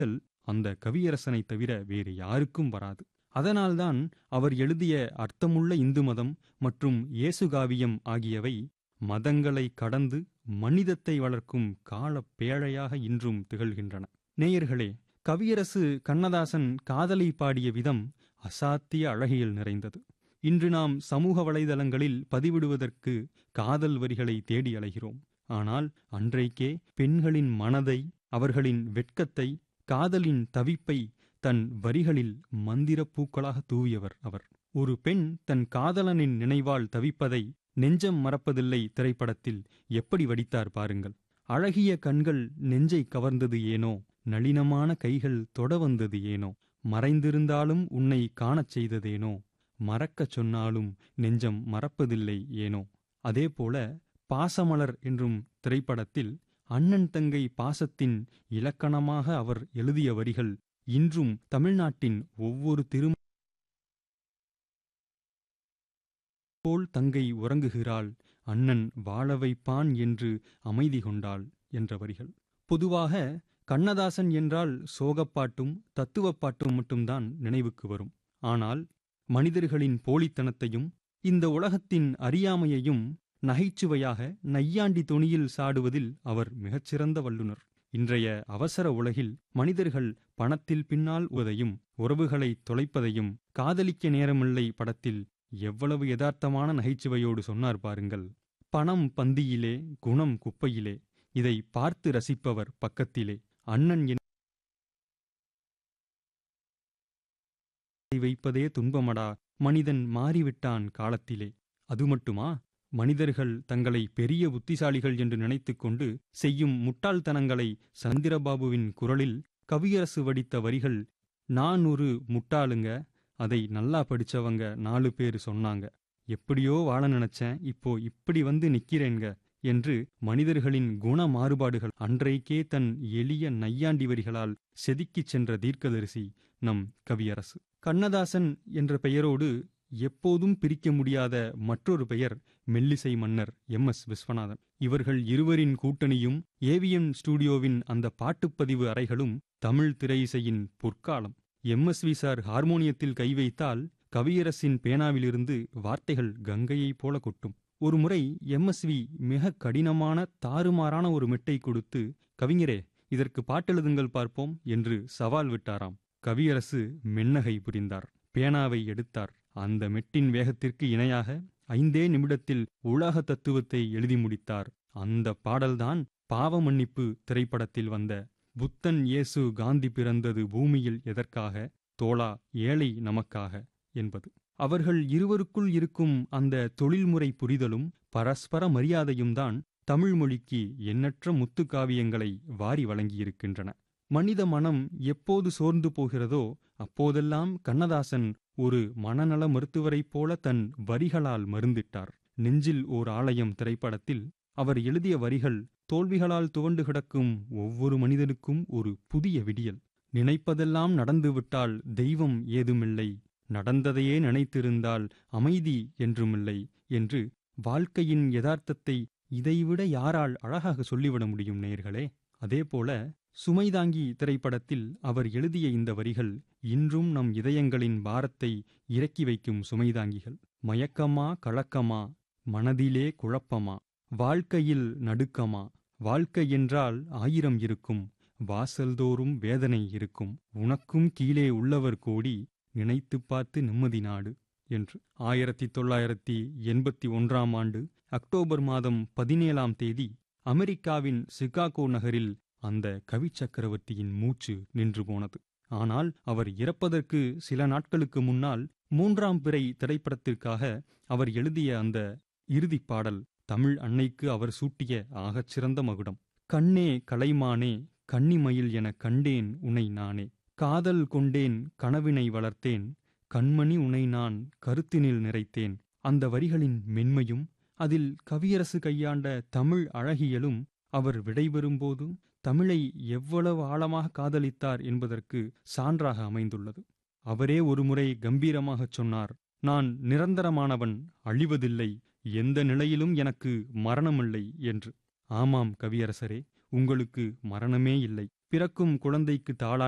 அந்த கவியரசனைத் தவிர வேறு யாருக்கும் வராது அதனால்தான் அவர் எழுதிய அர்த்தமுள்ள இந்து மதம் மற்றும் இயேசுகாவியம் ஆகியவை மதங்களை கடந்து மனிதத்தை வளர்க்கும் காலப் பேழையாக இன்றும் திகழ்கின்றன நேயர்களே கவியரசு கண்ணதாசன் காதலை பாடிய விதம் அசாத்திய அழகியல் நிறைந்தது இன்று நாம் சமூக வலைதளங்களில் பதிவிடுவதற்கு காதல் வரிகளை தேடி அலைகிறோம் ஆனால் அன்றைக்கே பெண்களின் மனதை அவர்களின் வெட்கத்தை காதலின் தவிப்பை தன் வரிகளில் மந்திரப் பூக்களாக தூவியவர் அவர் ஒரு பெண் தன் காதலனின் நினைவால் தவிப்பதை நெஞ்சம் மறப்பதில்லை திரைப்படத்தில் எப்படி வடித்தார் பாருங்கள் அழகிய கண்கள் நெஞ்சை கவர்ந்தது ஏனோ நளினமான கைகள் தொட வந்தது ஏனோ மறைந்திருந்தாலும் உன்னை காணச் செய்ததேனோ மறக்கச் சொன்னாலும் நெஞ்சம் மறப்பதில்லை ஏனோ அதேபோல பாசமலர் என்றும் திரைப்படத்தில் அண்ணன் தங்கை பாசத்தின் இலக்கணமாக அவர் எழுதிய வரிகள் இன்றும் தமிழ்நாட்டின் ஒவ்வொரு திரு போல் தங்கை உறங்குகிறாள் அண்ணன் வாழ வைப்பான் என்று அமைதி கொண்டாள் என்ற வரிகள் பொதுவாக கண்ணதாசன் என்றால் சோகப்பாட்டும் தத்துவப்பாட்டும் மட்டும்தான் நினைவுக்கு வரும் ஆனால் மனிதர்களின் போலித்தனத்தையும் இந்த உலகத்தின் அறியாமையையும் நகைச்சுவையாக நையாண்டி தொனியில் சாடுவதில் அவர் மிகச்சிறந்த வல்லுனர் இன்றைய அவசர உலகில் மனிதர்கள் பணத்தில் பின்னால் உவதையும் உறவுகளை தொலைப்பதையும் காதலிக்க நேரமில்லை படத்தில் எவ்வளவு யதார்த்தமான நகைச்சுவையோடு சொன்னார் பாருங்கள் பணம் பந்தியிலே குணம் குப்பையிலே இதை பார்த்து ரசிப்பவர் பக்கத்திலே அண்ணன் என் வைப்பதே துன்பமடா மனிதன் மாறிவிட்டான் காலத்திலே அது மட்டுமா மனிதர்கள் தங்களை பெரிய புத்திசாலிகள் என்று நினைத்துக் கொண்டு செய்யும் முட்டாள்தனங்களை சந்திரபாபுவின் குரலில் கவியரசு வடித்த வரிகள் நான் ஒரு முட்டாளுங்க அதை நல்லா படிச்சவங்க நாலு பேர் சொன்னாங்க எப்படியோ வாழ நினைச்சேன் இப்போ இப்படி வந்து நிக்கிறேங்க என்று மனிதர்களின் குண மாறுபாடுகள் அன்றைக்கே தன் எளிய நையாண்டி வரிகளால் செதுக்கிச் சென்ற தீர்க்கதரிசி நம் கவியரசு கண்ணதாசன் என்ற பெயரோடு எப்போதும் பிரிக்க முடியாத மற்றொரு பெயர் மெல்லிசை மன்னர் எம் எஸ் விஸ்வநாதன் இவர்கள் இருவரின் கூட்டணியும் ஏவிஎம் ஸ்டுடியோவின் அந்த பாட்டுப்பதிவு அறைகளும் தமிழ் திரையிசையின் பொற்காலம் எம் எஸ் வி சார் ஹார்மோனியத்தில் கை வைத்தால் கவியரசின் பேனாவிலிருந்து வார்த்தைகள் கங்கையைப் போல கொட்டும் ஒருமுறை எம்எஸ்வி மிக கடினமான தாறுமாறான ஒரு மெட்டை கொடுத்து கவிஞரே இதற்கு பாட்டெழுதுங்கள் பார்ப்போம் என்று சவால் விட்டாராம் கவியரசு மென்னகை புரிந்தார் பேனாவை எடுத்தார் அந்த மெட்டின் வேகத்திற்கு இணையாக ஐந்தே நிமிடத்தில் உலக தத்துவத்தை எழுதி முடித்தார் அந்த பாடல்தான் பாவ மன்னிப்பு திரைப்படத்தில் வந்த புத்தன் இயேசு காந்தி பிறந்தது பூமியில் எதற்காக தோளா ஏழை நமக்காக என்பது அவர்கள் இருவருக்குள் இருக்கும் அந்த தொழில்முறை புரிதலும் பரஸ்பர மரியாதையும் தான் தமிழ் மொழிக்கு எண்ணற்ற முத்து காவியங்களை வாரி வழங்கியிருக்கின்றன மனித மனம் எப்போது சோர்ந்து போகிறதோ அப்போதெல்லாம் கண்ணதாசன் ஒரு மனநல மருத்துவரைப் போல தன் வரிகளால் மருந்திட்டார் நெஞ்சில் ஓர் ஆலயம் திரைப்படத்தில் அவர் எழுதிய வரிகள் தோல்விகளால் துவண்டு கிடக்கும் ஒவ்வொரு மனிதனுக்கும் ஒரு புதிய விடியல் நினைப்பதெல்லாம் நடந்துவிட்டால் தெய்வம் ஏதுமில்லை நடந்ததையே நினைத்திருந்தால் அமைதி என்றுமில்லை என்று வாழ்க்கையின் யதார்த்தத்தை இதைவிட யாரால் அழகாக சொல்லிவிட முடியும் நேர்களே அதேபோல சுமைதாங்கி திரைப்படத்தில் அவர் எழுதிய இந்த வரிகள் இன்றும் நம் இதயங்களின் பாரத்தை இறக்கி வைக்கும் சுமைதாங்கிகள் மயக்கமா கலக்கமா மனதிலே குழப்பமா வாழ்க்கையில் நடுக்கமா வாழ்க்கை என்றால் ஆயிரம் இருக்கும் வாசல்தோறும் வேதனை இருக்கும் உனக்கும் கீழே உள்ளவர் கோடி நினைத்து பார்த்து நிம்மதி நாடு என்று ஆயிரத்தி தொள்ளாயிரத்தி எண்பத்தி ஒன்றாம் ஆண்டு அக்டோபர் மாதம் பதினேழாம் தேதி அமெரிக்காவின் சிகாகோ நகரில் அந்த கவி சக்கரவர்த்தியின் மூச்சு நின்று போனது ஆனால் அவர் இறப்பதற்கு சில நாட்களுக்கு முன்னால் மூன்றாம் பிறை திரைப்படத்திற்காக அவர் எழுதிய அந்த இறுதிப் பாடல் தமிழ் அன்னைக்கு அவர் சூட்டிய ஆகச்சிறந்த மகுடம் கண்ணே கலைமானே கன்னிமயில் என கண்டேன் உனை நானே காதல் கொண்டேன் கனவினை வளர்த்தேன் கண்மணி உனை நான் கருத்தினில் நிறைத்தேன் அந்த வரிகளின் மென்மையும் அதில் கவியரசு கையாண்ட தமிழ் அழகியலும் அவர் விடைபெறும்போது தமிழை எவ்வளவு ஆழமாக காதலித்தார் என்பதற்கு சான்றாக அமைந்துள்ளது அவரே ஒருமுறை கம்பீரமாகச் சொன்னார் நான் நிரந்தரமானவன் அழிவதில்லை எந்த நிலையிலும் எனக்கு மரணமில்லை என்று ஆமாம் கவியரசரே உங்களுக்கு மரணமே இல்லை பிறக்கும் குழந்தைக்கு தாளா